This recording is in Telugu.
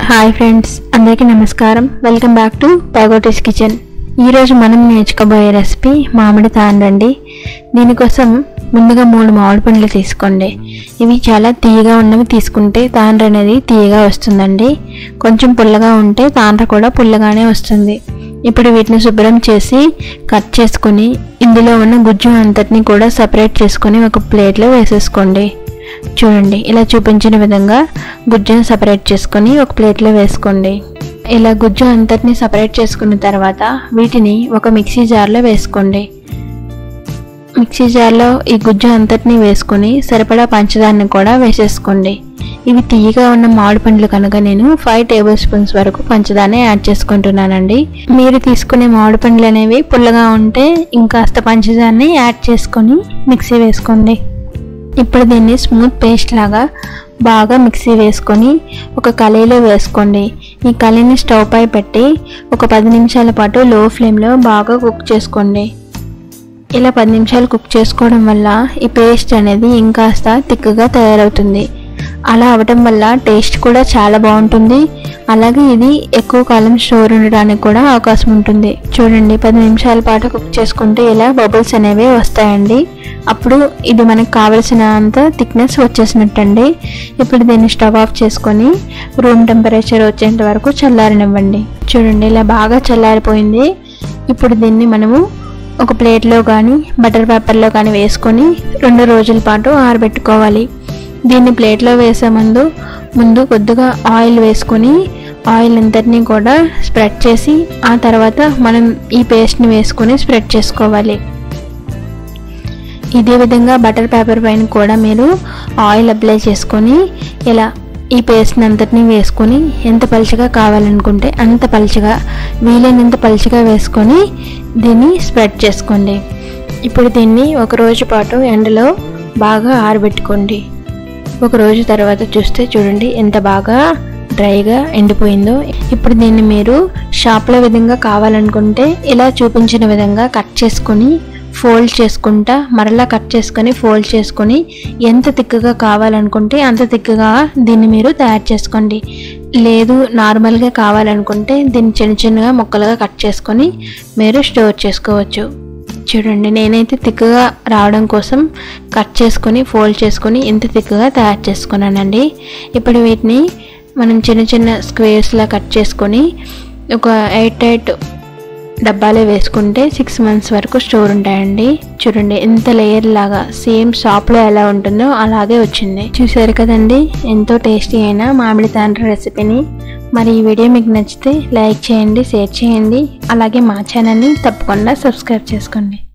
హాయ్ ఫ్రెండ్స్ అందరికీ నమస్కారం వెల్కమ్ బ్యాక్ టు పైగోటీస్ కిచెన్ ఈరోజు మనం నేర్చుకోబోయే రెసిపీ మామిడి తాండ్రండి దీనికోసం ముందుగా మూడు మామిడి పండ్లు తీసుకోండి ఇవి చాలా తీయగా ఉన్నవి తీసుకుంటే తాండ్ర అనేది తీయగా వస్తుందండి కొంచెం పుల్లగా ఉంటే తాండ్ర కూడా పుల్లగానే వస్తుంది ఇప్పుడు వీటిని శుభ్రం చేసి కట్ చేసుకొని ఇందులో ఉన్న గుజ్జు అంతటిని కూడా సపరేట్ చేసుకొని ఒక ప్లేట్లో వేసేసుకోండి చూడండి ఇలా చూపించిన విధంగా గుజ్జును సపరేట్ చేసుకొని ఒక ప్లేట్లో వేసుకోండి ఇలా గుజ్జు అంతటిని సపరేట్ చేసుకున్న తర్వాత వీటిని ఒక మిక్సీ జార్లో వేసుకోండి మిక్సీ జార్లో ఈ గుజ్జు అంతటిని వేసుకొని సరిపడా పంచదారని కూడా వేసేసుకోండి ఇవి తీయగా ఉన్న మామిడి పండ్లు కనుక నేను ఫైవ్ టేబుల్ స్పూన్స్ వరకు పంచదారని యాడ్ చేసుకుంటున్నానండి మీరు తీసుకునే మామిడి పండ్లు అనేవి పుల్లగా ఉంటే ఇంకాస్త పంచదారని యాడ్ చేసుకొని మిక్సీ వేసుకోండి ఇప్పుడు దీన్ని స్మూత్ పేస్ట్ లాగా బాగా మిక్సీ వేసుకొని ఒక కళాయిలో వేసుకోండి ఈ కళాయిని స్టవ్ పై పెట్టి ఒక పది నిమిషాల పాటు లో ఫ్లేమ్లో బాగా కుక్ చేసుకోండి ఇలా పది నిమిషాలు కుక్ చేసుకోవడం వల్ల ఈ పేస్ట్ అనేది ఇంకాస్త తిక్కుగా తయారవుతుంది అలా అవటం వల్ల టేస్ట్ కూడా చాలా బాగుంటుంది అలాగే ఇది ఎక్కువ కాలం స్టోర్ ఉండడానికి కూడా అవకాశం ఉంటుంది చూడండి పది నిమిషాల పాటు కుక్ చేసుకుంటే ఇలా బబుల్స్ అనేవి వస్తాయండి అప్పుడు ఇది మనకు కావలసినంత థిక్నెస్ వచ్చేసినట్టండి ఇప్పుడు దీన్ని స్టవ్ ఆఫ్ చేసుకొని రూమ్ టెంపరేచర్ వచ్చేంత వరకు చల్లారనివ్వండి చూడండి ఇలా బాగా చల్లారిపోయింది ఇప్పుడు దీన్ని మనము ఒక ప్లేట్లో కానీ బటర్ పేపర్లో కానీ వేసుకొని రెండు రోజుల పాటు ఆరబెట్టుకోవాలి దీన్ని ప్లేట్లో వేసే ముందు ముందు కొద్దిగా ఆయిల్ వేసుకొని ఆయిల్ అంతటినీ కూడా స్ప్రెడ్ చేసి ఆ తర్వాత మనం ఈ పేస్ట్ని వేసుకొని స్ప్రెడ్ చేసుకోవాలి ఇదే విధంగా బటర్ పేపర్ పైన కూడా మీరు ఆయిల్ అప్లై చేసుకొని ఇలా ఈ పేస్ట్ని అంతటిని వేసుకొని ఎంత పలుచగా కావాలనుకుంటే అంత పలుచగా వీలైనంత పలుచగా వేసుకొని దీన్ని స్ప్రెడ్ చేసుకోండి ఇప్పుడు దీన్ని ఒక రోజు పాటు ఎండలో బాగా ఆరబెట్టుకోండి ఒక రోజు తర్వాత చూస్తే చూడండి ఎంత బాగా డ్రైగా ఎండిపోయిందో ఇప్పుడు దీన్ని మీరు షాప్లో విధంగా కావాలనుకుంటే ఇలా చూపించిన విధంగా కట్ చేసుకొని ఫోల్డ్ చేసుకుంటా మరలా కట్ చేసుకొని ఫోల్డ్ చేసుకొని ఎంత తిక్కుగా కావాలనుకుంటే అంత తిక్కుగా దీన్ని మీరు తయారు చేసుకోండి లేదు నార్మల్గా కావాలనుకుంటే దీన్ని చిన్న చిన్నగా ముక్కలుగా కట్ చేసుకొని మీరు స్టోర్ చేసుకోవచ్చు చూడండి నేనైతే తిక్కుగా రావడం కోసం కట్ చేసుకొని ఫోల్డ్ చేసుకొని ఇంత తిక్కుగా తయారు చేసుకున్నానండి ఇప్పుడు వీటిని మనం చిన్న చిన్న స్క్వేర్స్లా కట్ చేసుకొని ఒక ఎయిట్ ఎయిట్ డబ్బాలో వేసుకుంటే సిక్స్ మంత్స్ వరకు స్టోర్ ఉంటాయండి చూడండి ఎంత లేయర్ లాగా సేమ్ షాప్లో ఎలా ఉంటుందో అలాగే వచ్చింది చూసారు కదండి ఎంతో టేస్టీ అయిన మామిడి తాండ్ర రెసిపీని మరి ఈ వీడియో మీకు నచ్చితే లైక్ చేయండి షేర్ చేయండి అలాగే మా ఛానల్ని తప్పకుండా సబ్స్క్రైబ్ చేసుకోండి